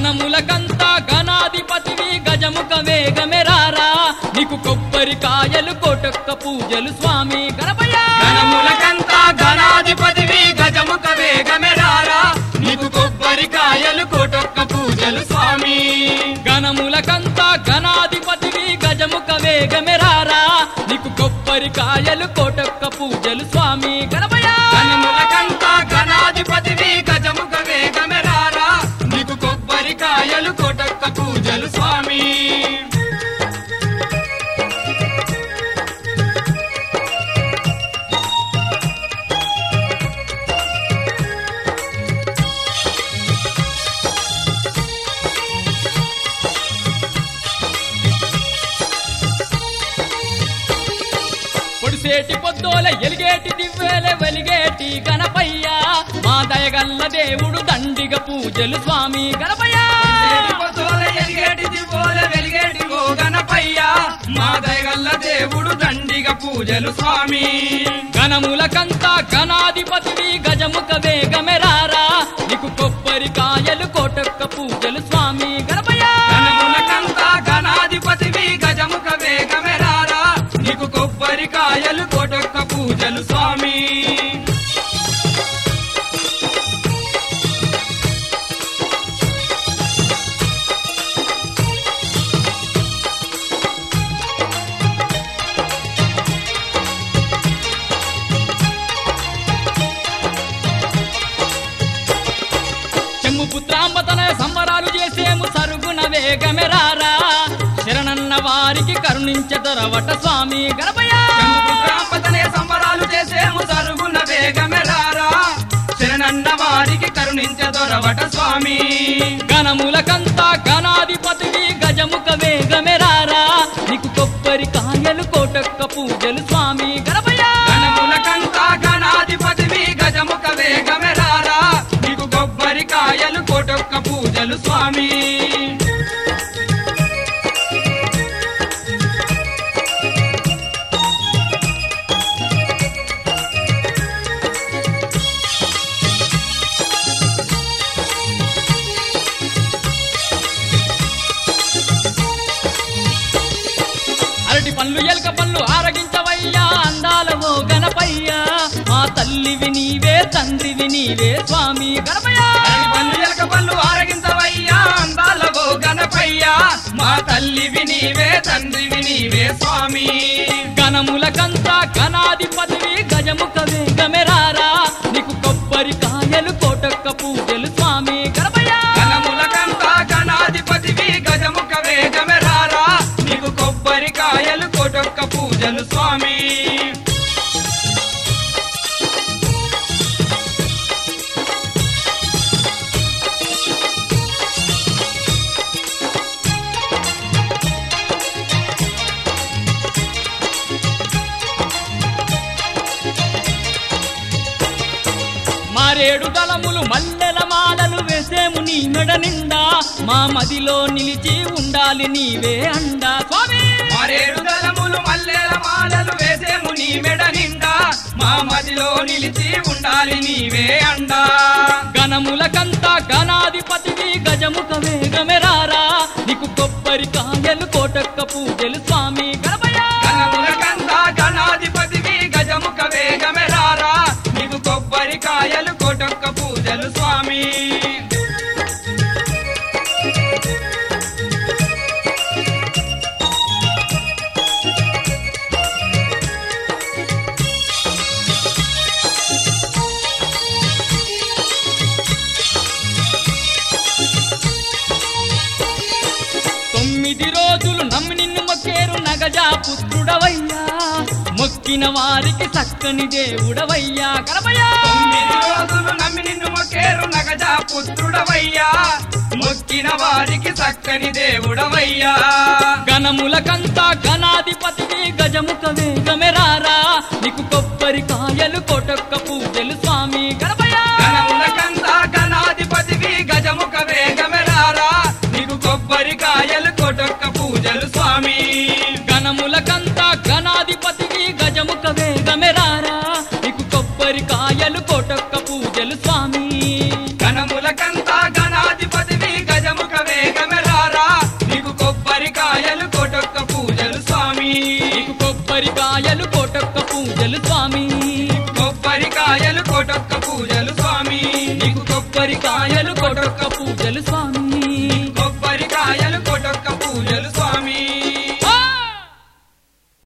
గణములకంతా గణాధిపతివి గజముఖ వేగమెరారా నీకు కొబ్బరికాయలు కోటొక్క పూజలు స్వామి గణపయ్య గణములకంతా గణాధిపతివి గజముఖ వేగమెరారా నీకు కొబ్బరికాయలు కోటొక్క పూజలు స్వామి గణములకంతా గణాధిపతివి గజముఖ వేగమెరారా నీకు కొబ్బరికాయలు కోటొక్క పూజలు స్వామి గణపయ్య గణములకంతా గణాధిపతివి గజముఖ వేగమెరారా నీకు కొబ్బరికాయలు కోటొక్క పూజలు స్వామి పొడిసేటి పొద్దోల ఎలిగేటి దివ్వేల వెలిగేటి గణపయ్య మా దయగల్ల దేవుడు దండిగ పూజలు స్వామి గణపయ్య ఏడి పొద్దుల ఎలిగేటి దివ్వోల వెలిగేటి ఓ గణపయ్య మా దయగల్ల దేవుడు దండిగ పూజలు స్వామి గణములకంతా గణాధిపతివి గజముఖ వేగమెరారా నీకు కొబ్బరికాయలు కోటొక్క పూజలు స్వామి గణపయ్య గణములకంతా గణాధిపతివి గజముఖ వేగమెరారా నీకు కొబ్బరికాయలు కోటొక్క పూజలు స్వామి చెమ్ము పుత్రాంబతన సంబరాలు చేసేము సరుగున వేగమెరారా శరణన్న వారికి కరుణించదరవట స్వామి గణపయ్య చెంపుత్రాంపతనే సంబరాలు చేసేము సరుగున వేగమెరారా శరణన్న వారికి కరుణించదొరవట స్వామి గణములకంతా గణాధిపతివి గజముఖ వేగమెరారా నీకు కొబ్బరికాయలు కోటొక్క పూజలు స్వామి గణపయ్య గణములకంతా గణాధిపతివి గజముఖ వేగమెరారా నీకు కొబ్బరికాయలు కోటొక్క పూజలు స్వామి అరటి పండ్లు ఎలక పండ్లు ఆరగించవయ్యా అందాలవో గణపయ్యా మా తల్లివి నీవే తండ్రివి నీవే స్వామి గణపయ్య అరటి పళ్ళు ఎలక పళ్ళు ఆరగించవయ్యా అందాలవో గణపయ్యా మా తల్లివి నీవే తండ్రివి నీవే స్వామి గణములకంతా గణాధిపతివి గజముఖ వేగమెరారా నీకు కొబ్బరికాయలు కోటొక్క పూజలు స్వామి గణపయ్య గణములకంతా గణాధిపతివి గజముఖ వేగమెరారా నీకు కొబ్బరికాయలు కోటొక్క పూజలు స్వామి మారేడు దళములు మల్లెల మాలలు వేసేము నీ మెడ నిండా మా మదిలో నిలిచి ఉండాలి నీవే అండా స్వామి మరేడు దళములు మల్లెల మాలలు వేసేము నీ మెడ నిండా మా మదిలో నిలిచి ఉండాలి నీవే అండా గణములకంతా గణాధిపతివి గజముఖ వేగమెరారా నీకు కొబ్బరికాయలు కోటొక్క పూజలు స్వామి గణపయ్య గణములకంతా గణాధిపతివి గజముఖ వేగమెరారా నీకు కొబ్బరికాయలు కోటొక్క పూజలు స్వామి తొమ్మిది రోజులు నమ్మి నిన్ను మొక్కేరు నగజా పుత్రుడవయ్యా మొక్కిన వారికి చక్కని దేవుడవయ్యా గణపయ్య తొమ్మిది రోజులు నమ్మి నిన్ను మొక్కేరు నగజా పుత్రుడవయ్యా మొక్కిన వారికి చక్కని దేవుడవయ్యా గణములకంతా గణాధిపతివి గజముఖ వేగమెరారా నీకు కొబ్బరికాయలు కోటొక్క పూజలు స్వామి గణపయ్య గణములకంతా గణాధిపతివి గజముఖ వేగమెరారా నీకు కొబ్బరికాయలు కొటొక్క పూజలు స్వామి గణములకంతా గణాధిపతివి గజముఖ వేగమెరారా నీకు కొబ్బరికాయలు కోటొక్క పూజలు స్వామి గణములకంతా గణాధిపతివి గజముఖ కోటొక్క పూజలు స్వామి నీకు కొబ్బరికాయలు కొడొక్క పూజలు స్వామి